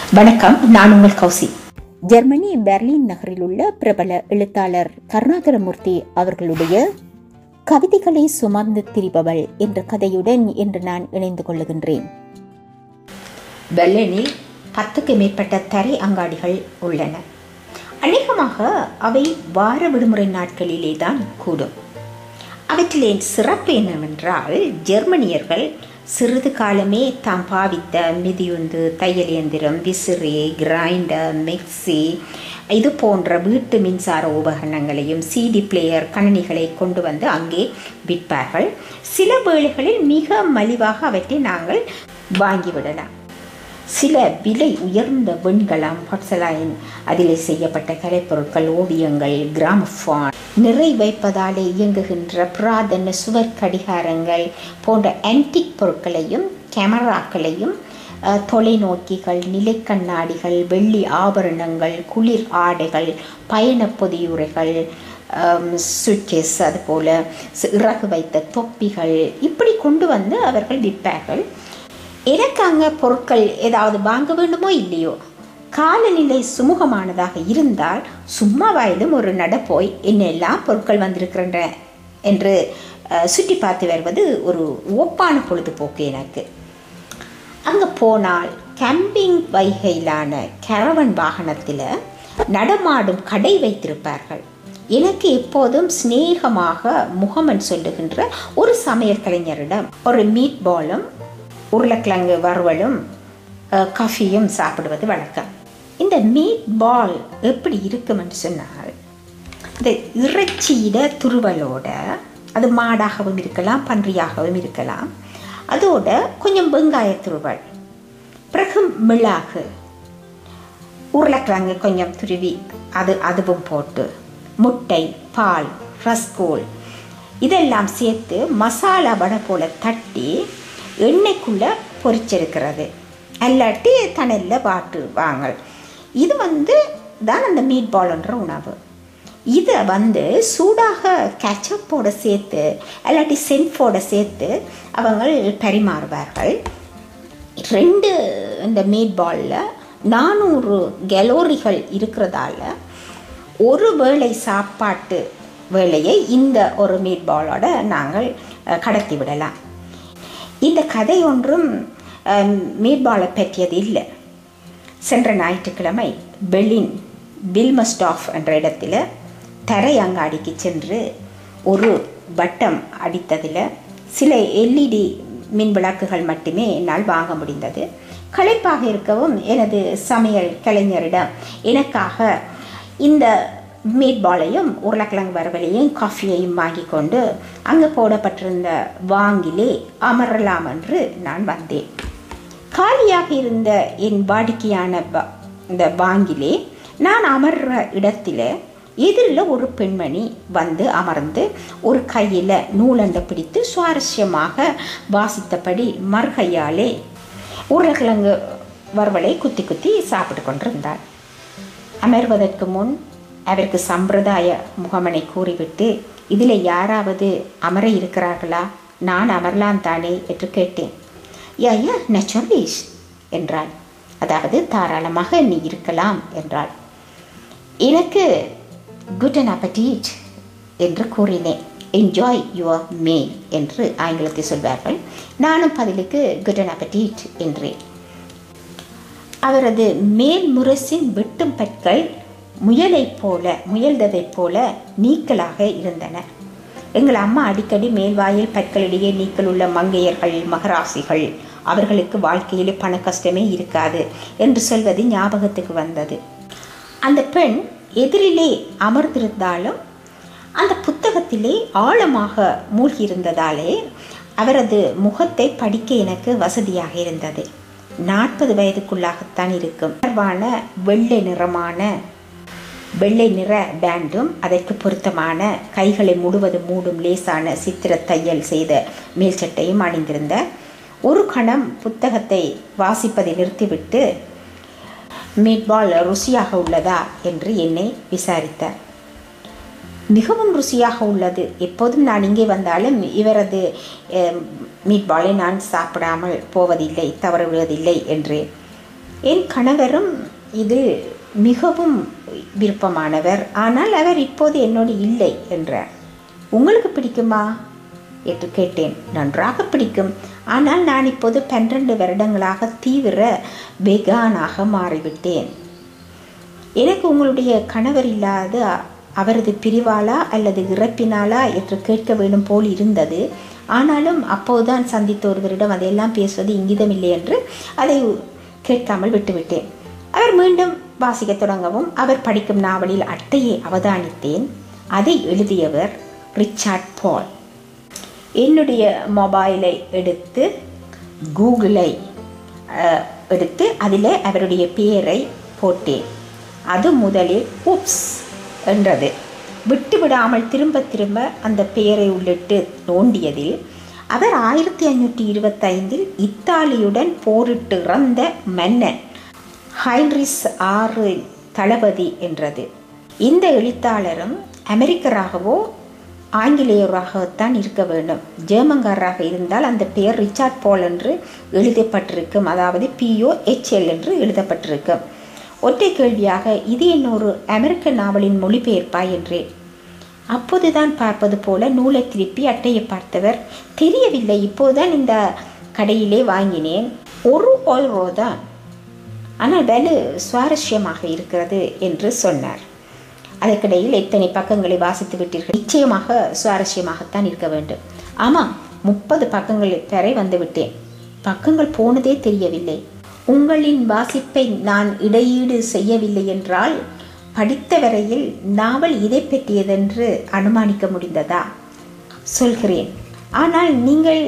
வணக்கம் நான் உங்கள் கௌசி ஜெர்மனி பெர்லின் நகரில் உள்ள பிரபல எழுத்தாளர் கருணாகரமூர்த்தி அவர்களுடைய கவிதைகளை சுமந்து திரிபவள் என்ற கதையுடன் இன்று நான் இணைந்து கொள்ளுகின்றேன் பெர்லினில் பத்துக்கு மேற்பட்ட தரை அங்காடிகள் உள்ளன அநேகமாக அவை வார விடுமுறை நாட்களிலே தான் கூடும் அவற்றிலே சிறப்பு என்னவென்றால் ஜெர்மனியர்கள் சிறிது காலமே தாம் பாவித்த மிதியுந்து தையல் இயந்திரம் விசிறி கிரைண்டர் மிக்சி இது போன்ற வீட்டு மின்சார உபகரணங்களையும் சிடி பிளேயர் கணினிகளை கொண்டு வந்து அங்கே விற்பார்கள் சில வேளைகளில் மிக மலிவாக அவற்றை நாங்கள் வாங்கிவிடலாம் சில விலை உயர்ந்த வெண்கலம் பொட்சலாயின் அதிலே செய்யப்பட்ட கலைப்பொருட்கள் ஓவியங்கள் கிராமஃபான் நிறை வைப்பதாலே இயங்குகின்ற புராதன சுவர் கடிகாரங்கள் போன்ற ஆன்டிக் பொருட்களையும் கேமராக்களையும் அஹ், தொலைநோக்கிகள் நிலைக்கண்ணாடிகள் வெள்ளி ஆபரணங்கள் குளிர் ஆடைகள் பயணப் பொதியுரைகள் சுட்கேஸ் அதுபோல் சி- இறகு வைத்த தொப்பிகள் இப்படி கொண்டு வந்து அவர்கள் விற்பார்கள் எனக்கு அங்கே பொருட்கள் ஏதாவது வாங்க வேண்டுமோ இல்லையோ காலநிலை சுமூகமானதாக இருந்தால் சும்மா வாயிலும் ஒரு நட போய் என்னெல்லாம் பொருட்கள் வந்திருக்கின்றன என்று அஹ், சுற்றி பார்த்து வருவது ஒரு ஒப்பான பொழுதுபோக்கு எனக்கு அங்கே போனால் கேம்பிங் வைகையிலான கரவன் வாகனத்தில் நடமாடும் கடை வைத்திருப்பார்கள் எனக்கு எப்போதும் சிநேகமாக முகமன் சொல்லுகின்ற ஒரு சமையல் கலைஞரிடம் ஒரு மீட் பாலும் உருளைக்கிழங்கு வறுவலும் அஹ், காஃபியும் சாப்பிடுவது வழக்கம் இந்த மீட் பால் எப்படி இருக்கும் என்று சொன்னால் இந்த இறைச்சியிட துருவலோட அது மாடாகவும் இருக்கலாம் பன்றியாகவும் இருக்கலாம் அதோட கொஞ்சம் வெங்காய துருவல் பிறகு மிளகு உருளைக்கிழங்கு கொஞ்சம் துருவி அது அதுவும் போட்டு முட்டை பால் ரஸ்கோல் இதெல்லாம் சேர்த்து மசாலா வடை போல தட்டி எண்ணெய்க்குள்ளே பொரிச்செடுக்கிறது அல்லாட்டி தணலில் வாட்டு வாங்கல் இது வந்து தான் அந்த மீட் பால்ன்ற உணவு இதை வந்து சூடாக கேச்சப்போட சேர்த்து அல்லாட்டி சென்ஃபோட சேர்த்து அவங்க பரிமாறுவார்கள் ரெண்டு இந்த மீட் பாலில் நானூறு கலோரிகள் இருக்கிறதால ஒரு வேளை சாப்பாட்டு வேளையை இந்த ஒரு மீட் பாலோட நாங்கள் அஹ், கடத்தி விடலாம் இந்த கதை ஒன்றும் அஹ், மீட் பாலை பற்றியது இல்லை சென்ற ஞாயிற்றுக்கிழமை பெர்லின் பில்மஸ்டாஃப் என்ற இடத்துல தரை அங்காடிக்கு சென்று ஒரு வட்டம் அடித்ததில் சில எல்இடி மின் விளக்குகள் மட்டுமே என்னால் வாங்க முடிந்தது களைப்பாக இருக்கவும் எனது சமையல் கலைஞரிடம் எனக்காக இந்த மீட் பாலையும் உருளைக்கிழங்கு வறுவலையும் காஃபியையும் வாங்கி கொண்டு அங்கே போடப்பட்டிருந்த வாங்கிலே அமரலாம் என்று நான் வந்தேன் காலியாக இருந்த என் வாடிக்கையான ப- இந்த பாங்கிலே நான் அமர்ற இடத்துல எதிரில் ஒரு பெண்மணி வந்து அமர்ந்து ஒரு கையில் நூலண்டை பிடித்து சுவாரஸ்யமாக வாசித்தபடி மறுகையாலே உருளைக்கிழங்கு வறுவலை குத்தி குத்தி சாப்பிட்டு கொண்டிருந்தாள் அமர்வதற்கு முன் அவருக்கு சம்பிரதாய முகமனை கூறிவிட்டு இதில் யாராவது அமர இருக்கிறார்களா நான் அமரலாம் தானே என்று கேட்டேன் யா யா நச்சுரலிஸ் என்றாள் அதாவது தாராளமாக நீ இருக்கலாம் என்றாள் எனக்கு குட் அண்ட் அப்படீட் என்று கூறினேன் என்ஜாய் யுவர் மே என்று ஆங்கிலத்தில் சொல்வார்கள் நானும் பதிலுக்கு குட் அண்ட் அப்படீட் என்றேன் அவரது மேல் முரசின் வெட்டும் பற்கள் முயலைப் போல முயல்ததைப் போல நீக்கலாக இருந்தன எங்கள் அம்மா அடிக்கடி மேல்வாயில் பற்களிடையே நீக்கல் உள்ள மங்கையர்கள் மகராசிகள் அவர்களுக்கு வாழ்க்கையிலே பண கஷ்டமே இருக்காது என்று சொல்வது ஞாபகத்துக்கு வந்தது அந்த பெண் எதிரிலே அமர்ந்திருந்தாலும் அந்த புத்தகத்திலே ஆழமாக மூழ்கியிருந்ததாலே அவரது முகத்தை படிக்க எனக்கு வசதியாக இருந்தது நாற்பது வயதுக்குள்ளாகத்தான் இருக்கும் உயர்வான வெள்ளை நிறமான வெள்ளை நிற பேண்டும் அதற்கு பொருத்தமான கைகளை முழுவதும் மூடும் லேசான சித்திர தையல் செய்த மேல் சட்டையும் அணிந்திருந்த ஒரு கணம் புத்தகத்தை வாசிப்பதை நிறுத்திவிட்டு மீட்பால் ருசியாக உள்ளதா என்று என்னை விசாரித்தார் மிகவும் ருசியாக உள்ளது எப்போதும் நான் இங்கே வந்தாலும் இவரது மீட்பாலை நான் சாப்பிடாமல் போவதில்லை தவற விடுவதில்லை என்றேன் என் கணவரும் இதில் மிகவும் விருப்பமானவர் ஆனால் அவர் இப்போது என்னோடு இல்லை என்றார் உங்களுக்கு பிடிக்குமா என்று கேட்டேன் நன்றாக பிடிக்கும் ஆனால் நான் இப்போது பன்னிரண்டு வருடங்களாக தீவிர வெகானாக மாறிவிட்டேன் எனக்கு உங்களுடைய கணவர் இல்லாத அவரது பிரிவாளா அல்லது இறப்பினாலா என்று கேட்க வேண்டும் போல் இருந்தது ஆனாலும் அப்போதுதான் சந்தித்த ஒருவரிடம் அதையெல்லாம் பேசுவது இங்கிதமில்லை என்று அதை கேட்காமல் விட்டுவிட்டேன் அவர் மீண்டும் வாசிக்க தொடங்கவும் அவர் படிக்கும் நாவலில் அட்டையை அவதானித்தேன் அதை எழுதியவர் ரிச்சார்ட் பால் என்னுடைய மொபைலை எடுத்து கூகுளை அஹ், எடுத்து அதில் அவருடைய பெயரை போட்டேன் அது முதலில் உப்ஸ் என்றது விட்டு விடாமல் திரும்ப திரும்ப அந்த பெயரை உள்ளிட்டு நோண்டியதில் அவர் ஆயிரத்தி ஐநூற்றி இருபத்தைந்தில் இத்தாலியுடன் போரிட்டு இறந்த மன்னன் ஹைன்ரிஸ் ஆறு தளபதி என்றது இந்த எழுத்தாளரும் அமெரிக்கராகவோ ஆங்கிலேயராகத்தான் இருக்க வேண்டும் ஜெர்மன்காரராக இருந்தால் அந்த பெயர் ரிச்சார்ட் பால் என்று எழுதப்பட்டிருக்கும் அதாவது பிஓ எச்எல் என்று எழுதப்பட்டிருக்கும் ஒற்றை கேள்வியாக இது என்னொரு அமெரிக்க நாவலின் மொழிபெயர்ப்பா என்றேன் அப்போதுதான் பார்ப்பது போல நூலை திருப்பி அட்டையை பார்த்தவர் தெரியவில்லை இப்போதுதான் இந்த கடையிலே வாங்கினேன் ஒரு ஓய்ரோ தான் ஆனால் வேலு சுவாரஸ்யமாக இருக்கிறது என்று சொன்னார் அதற்கிடையில் எத்தனை பக்கங்களை வாசித்து விட்டீர்கள் நிச்சயமாக சுவாரஸ்யமாகத்தான் இருக்க வேண்டும் ஆமாம் முப்பது பக்கங்கள் வரை வந்து விட்டேன் பக்கங்கள் போனதே தெரியவில்லை உங்களின் வாசிப்பை நான் இடையீடு செய்யவில்லை என்றால் படித்த வரையில் நாவல் இதை பற்றியதென்று அனுமானிக்க முடிந்ததா சொல்கிறேன் ஆனால் நீங்கள்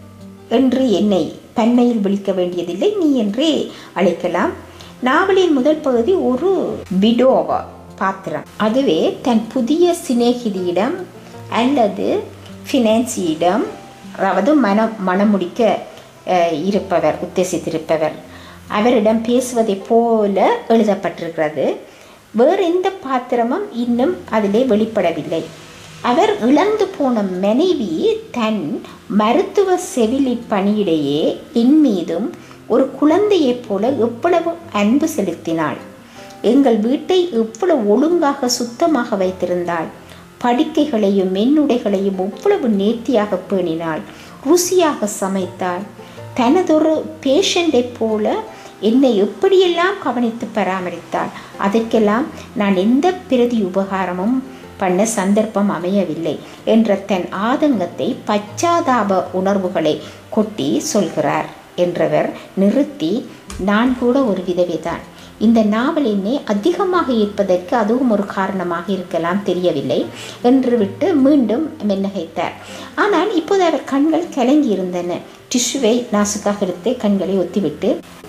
என்று என்னை பன்மையில் விழிக்க வேண்டியதில்லை நீ என்றே அழைக்கலாம் நாவலின் முதல் பகுதி ஒரு விடோவா பாத்திரம் அதுவே தன் புதிய சிநேகிதியிடம் அல்லது ஃபினான்சியிடம் அதாவது மனம் மனமுடிக்க அஹ், இருப்பவர் உத்தேசித்திருப்பவர் அவரிடம் பேசுவதைப் போல எழுதப்பட்டிருக்கிறது வேறு எந்த பாத்திரமும் இன்னும் அதிலே வெளிப்படவில்லை அவர் இழந்து போன மனைவி தன் மருத்துவ செவிலி பணியிடையே என் மீதும் ஒரு குழந்தையைப் போல எவ்வளவு அன்பு செலுத்தினாள் எங்கள் வீட்டை எவ்வளவு ஒழுங்காக சுத்தமாக வைத்திருந்தாள் படுக்கைகளையும் மென்னுடைகளையும் எவ்வளவு நேர்த்தியாக பேணினாள் ருசியாக சமைத்தாள் தனதொரு பேஷண்டை போல என்னை எப்படியெல்லாம் கவனித்து பராமரித்தாள் அதற்கெல்லாம் நான் எந்த பிரதி உபகாரமும் பண்ண சந்தர்ப்பம் அமையவில்லை என்ற தன் ஆதங்கத்தை பச்சாதாப உணர்வுகளை கொட்டி சொல்கிறார் என்றவர் நிறுத்தி நான் கூட ஒரு விதவைதான் இந்த நாவல் என்னை அதிகமாக ஈர்ப்பதற்கு அதுவும் ஒரு காரணமாக இருக்கலாம் தெரியவில்லை என்று விட்டு மீண்டும் மென்னகைத்தார் ஆனால் இப்போது அவர் கண்கள் கலங்கி இருந்தன டிஷ்யூவை நாசுக்காக எடுத்து கண்களை ஒத்திவிட்டு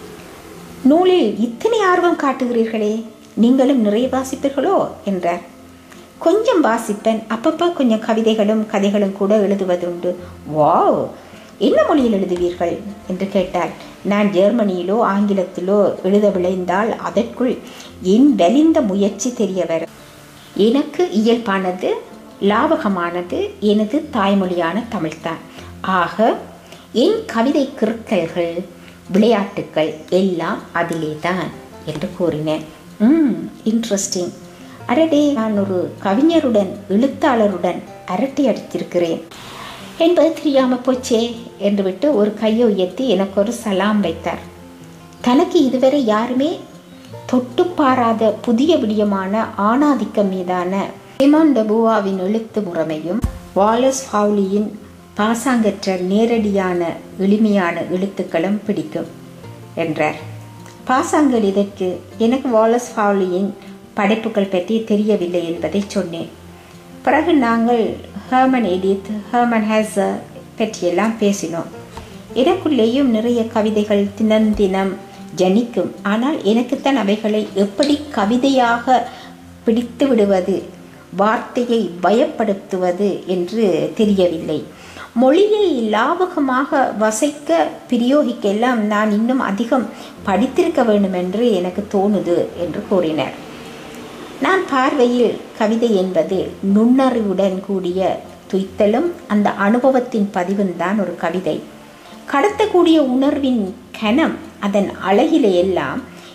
நூலில் இத்தனை ஆர்வம் காட்டுகிறீர்களே நீங்களும் நிறைய வாசிப்பீர்களோ என்றார் கொஞ்சம் வாசிப்பேன் அப்பப்போ கொஞ்சம் கவிதைகளும் கதைகளும் கூட எழுதுவதுண்டு வாவ் என்ன மொழியில் எழுதுவீர்கள் என்று கேட்டார் நான் ஜெர்மனியிலோ ஆங்கிலத்திலோ எழுத விளைந்தால் அதற்குள் என் வலிந்த முயற்சி தெரிய வரும் எனக்கு இயல்பானது லாபகமானது எனது தாய்மொழியான தமிழ்தான் ஆக என் கவிதை கிறுக்கல்கள் விளையாட்டுக்கள் எல்லாம் அதிலே தான் என்று கூறினேன் ம் இன்ட்ரெஸ்டிங் அடடே நான் ஒரு கவிஞருடன் எழுத்தாளருடன் அரட்டை அடித்திருக்கிறேன் என்பது தெரியாமல் போச்சே என்று விட்டு ஒரு கையை உயர்த்தி எனக்கு ஒரு சலாம் வைத்தார் தனக்கு இதுவரை யாருமே தொட்டு பாராத புதிய விடியமான ஆணாதிக்கம் மீதான சிமோன் டபுவாவின் எழுத்து முறைமையும் வாலஸ் ஃபவுலியின் பாசாங்கற்ற நேரடியான எளிமையான எழுத்துக்களும் பிடிக்கும் என்றார் பாசாங்கல் இதற்கு எனக்கு வாலஸ் ஃபவுலியின் படைப்புகள் பற்றி தெரியவில்லை என்பதை சொன்னேன் பிறகு நாங்கள் ஹேமன் எடித் ஹேமன் ஹேசர் பற்றியெல்லாம் பேசினோம் எனக்குள்ளேயும் நிறைய கவிதைகள் தினம் தினம் ஜனிக்கும் ஆனால் எனக்குத்தான் அவைகளை எப்படி கவிதையாக பிடித்து விடுவது வார்த்தையை பயப்படுத்துவது என்று தெரியவில்லை மொழியை லாபகமாக வசைக்க பிரயோகிக்க எல்லாம் நான் இன்னும் அதிகம் படித்திருக்க வேண்டும் என்று எனக்கு தோணுது என்று கூறினார் நான் பார்வையில் கவிதை என்பது நுண்ணறிவுடன் கூடிய துய்த்தலும் அந்த அனுபவத்தின் பதிவும் தான் ஒரு கவிதை கடத்தக்கூடிய உணர்வின் கனம் அதன் அழகிலே எல்லாம்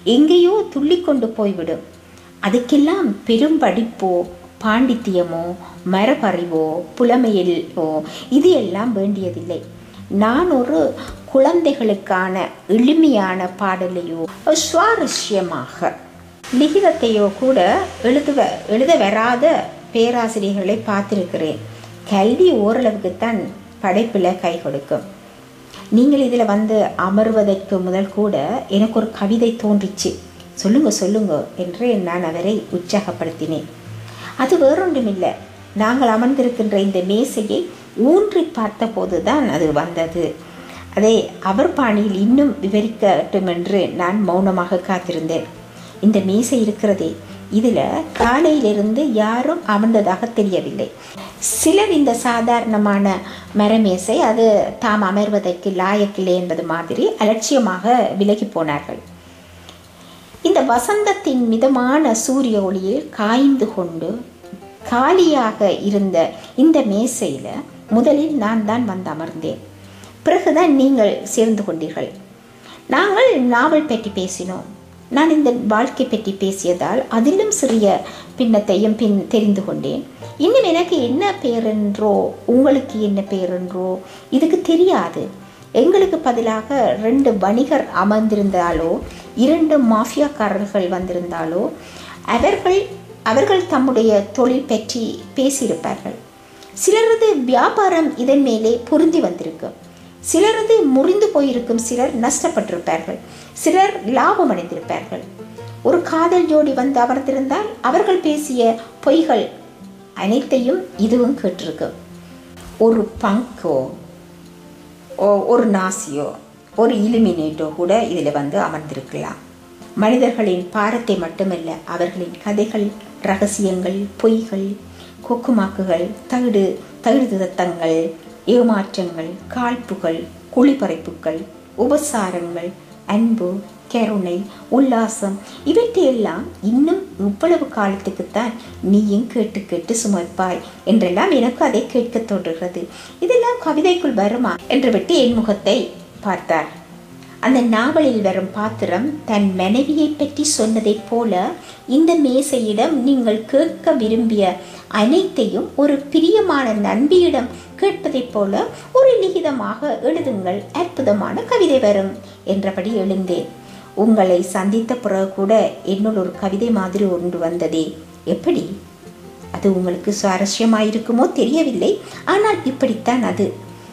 எங்கேயோ துள்ளிக்கொண்டு போய்விடும் அதுக்கெல்லாம் பெரும் படிப்போ பாண்டித்தியமோ மரபறிவோ புலமையிலோ இது எல்லாம் வேண்டியதில்லை நான் ஒரு குழந்தைகளுக்கான எளிமையான பாடலையோ சுவாரஸ்யமாக லிகிதத்தையோ கூட எழுதுவ எழுத வராத பேராசிரியர்களை பார்த்திருக்கிறேன் கல்வி ஓரளவுக்குத்தான் படைப்பில் கை கொடுக்கும் நீங்கள் இதில் வந்து அமர்வதற்கு முதல் கூட எனக்கு ஒரு கவிதை தோன்றிச்சு சொல்லுங்க சொல்லுங்க என்று நான் அவரை உற்சாகப்படுத்தினேன் அது வேறொன்றுமில்லை நாங்கள் அமர்ந்திருக்கின்ற இந்த மேசையை ஊன்றி பார்த்தபோது தான் அது வந்தது அதை அவர் பாணியில் இன்னும் விவரிக்கட்டும் என்று நான் மௌனமாக காத்திருந்தேன் இந்த மேசை இருக்கிறதே இதில் காலையிலிருந்து யாரும் அமர்ந்ததாக தெரியவில்லை சிலர் இந்த சாதாரணமான மரமேசை அது தாம் அமர்வதற்கு லாயக்கில்லை என்பது மாதிரி அலட்சியமாக விலகி போனார்கள் இந்த வசந்தத்தின் மிதமான சூரிய ஒளியில் காய்ந்து கொண்டு காலியாக இருந்த இந்த மேசையில் முதலில் நான் தான் வந்து அமர்ந்தேன் பிறகுதான் நீங்கள் சேர்ந்து கொண்டீர்கள் நாங்கள் நாவல் பற்றி பேசினோம் நான் இந்த வாழ்க்கை பற்றி பேசியதால் அதிலும் சிறிய பின்னத்தையும் பின் தெரிந்து கொண்டேன் இன்னும் எனக்கு என்ன பேரென்றோ உங்களுக்கு என்ன பேரென்றோ இதுக்கு தெரியாது எங்களுக்கு பதிலாக ரெண்டு வணிகர் அமர்ந்திருந்தாலோ இரண்டு மாஃபியாக்காரர்கள் வந்திருந்தாலோ அவர்கள் அவர்கள் தம்முடைய தொழில் பற்றி பேசியிருப்பார்கள் சிலரது வியாபாரம் இதன் மேலே பொருந்தி வந்திருக்கும் சிலரது முறிந்து போயிருக்கும் சிலர் நஷ்டப்பட்டிருப்பார்கள் சிலர் லாபம் அடைந்திருப்பார்கள் ஒரு காதல் ஜோடி வந்து அமர்ந்திருந்தால் அவர்கள் பேசிய பொய்கள் அனைத்தையும் இதுவும் கேட்டிருக்கு ஒரு பங்கோ ஒரு நாசியோ ஒரு இலுமினேட்டோ கூட இதில் வந்து அமர்ந்திருக்கலாம் மனிதர்களின் பாரத்தை மட்டுமல்ல அவர்களின் கதைகள் ரகசியங்கள் பொய்கள் கொக்குமாக்குகள் தகுடு தகுடுதத்தங்கள் ஏமாற்றங்கள் காழ்ப்புகள் குழிப்பறைப்புகள் உபசாரங்கள் அன்பு கருணை உல்லாசம் இவற்றையெல்லாம் இன்னும் இவ்வளவு காலத்துக்குத்தான் நீயும் கேட்டு கேட்டு சுமப்பாய் என்றெல்லாம் எனக்கு அதை கேட்க தோன்றுகிறது இதெல்லாம் கவிதைக்குள் வருமா என்று விட்டு என் முகத்தை பார்த்தார் அந்த நாவலில் வரும் பாத்திரம் தன் மனைவியை பற்றி சொன்னதைப் போல இந்த மேசையிடம் நீங்கள் கேட்க விரும்பிய அனைத்தையும் ஒரு பிரியமான நண்பியிடம் கேட்பதைப் போல ஒரு லிகிதமாக எழுதுங்கள் அற்புதமான கவிதை வரும் என்றபடி எழுந்தேன் உங்களை சந்தித்த பிறகு கூட என்னுள் ஒரு கவிதை மாதிரி ஒன்று வந்ததே எப்படி அது உங்களுக்கு சுவாரஸ்யமாயிருக்குமோ தெரியவில்லை ஆனால் இப்படித்தான் அது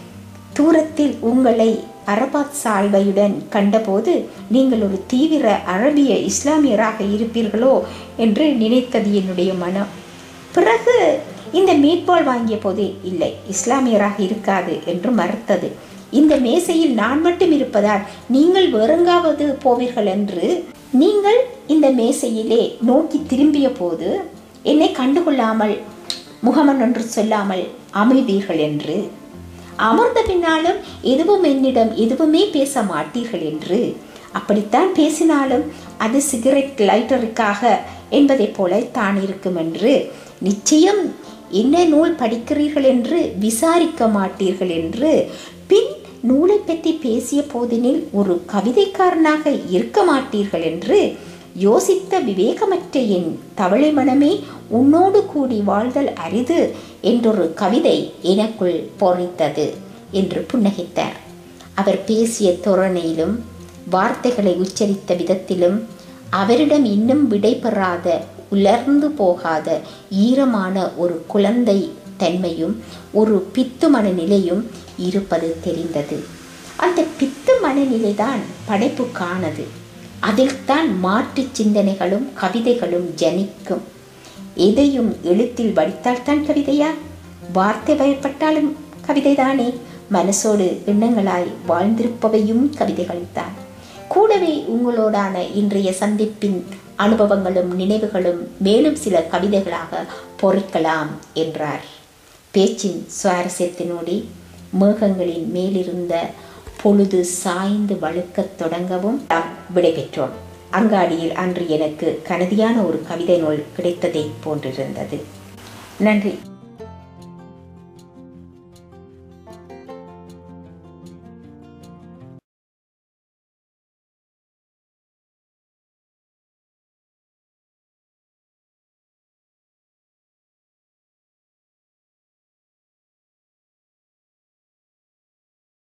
தூரத்தில் உங்களை அரபாத் சால்வையுடன் கண்டபோது நீங்கள் ஒரு தீவிர அரபிய இஸ்லாமியராக இருப்பீர்களோ என்று நினைத்தது என்னுடைய மனம் பிறகு இந்த மீட்பால் வாங்கிய போது இல்லை இஸ்லாமியராக இருக்காது என்று மறுத்தது இந்த மேசையில் நான் மட்டும் இருப்பதால் நீங்கள் வேறெங்காவது போவீர்கள் என்று நீங்கள் இந்த மேசையிலே நோக்கி திரும்பிய போது என்னை கண்டுகொள்ளாமல் முகமன் ஒன்று சொல்லாமல் அமைவீர்கள் என்று அமர்ந்த பின்னாலும் எதுவும் என்னிடம் எதுவுமே பேச மாட்டீர்கள் என்று அப்படித்தான் பேசினாலும் அது சிகரெட் லைட்டருக்காக என்பதைப் போல தான் இருக்கும் என்று நிச்சயம் என்ன நூல் படிக்கிறீர்கள் என்று விசாரிக்க மாட்டீர்கள் என்று பின் நூலை பற்றி பேசிய போதினில் ஒரு கவிதைக்காரனாக இருக்க மாட்டீர்கள் என்று யோசித்த விவேகமற்ற என் தவளை மனமே உன்னோடு கூடி வாழ்தல் அரிது என்றொரு கவிதை எனக்குள் பொறித்தது என்று புன்னகைத்தார் அவர் பேசிய தோரணையிலும் வார்த்தைகளை உச்சரித்த விதத்திலும் அவரிடம் இன்னும் விடை பெறாத உலர்ந்து போகாத ஈரமான ஒரு குழந்தை தன்மையும் ஒரு பித்து மனநிலையும் இருப்பது தெரிந்தது அந்த பித்து மனநிலைதான் படைப்புக்கானது அதில்தான் மாற்று சிந்தனைகளும் கவிதைகளும் ஜனிக்கும் எதையும் எழுத்தில் வடித்தால் தான் கவிதையா வார்த்தை பயப்பட்டாலும் கவிதைதானே மனசோடு எண்ணங்களாய் வாழ்ந்திருப்பவையும் கவிதைகள்தான் கூடவே உங்களோடான இன்றைய சந்திப்பின் அனுபவங்களும் நினைவுகளும் மேலும் சில கவிதைகளாக பொறிக்கலாம் என்றார் பேச்சின் சுவாரஸ்யத்தினோடி மேகங்களின் மேலிருந்த பொழுது சாய்ந்து வழுக்கத் தொடங்கவும் நாம் விடைபெற்றோம் அங்காடியில் அன்று எனக்கு கனதியான ஒரு கவிதை நூல் கிடைத்ததை போன்றிருந்தது நன்றி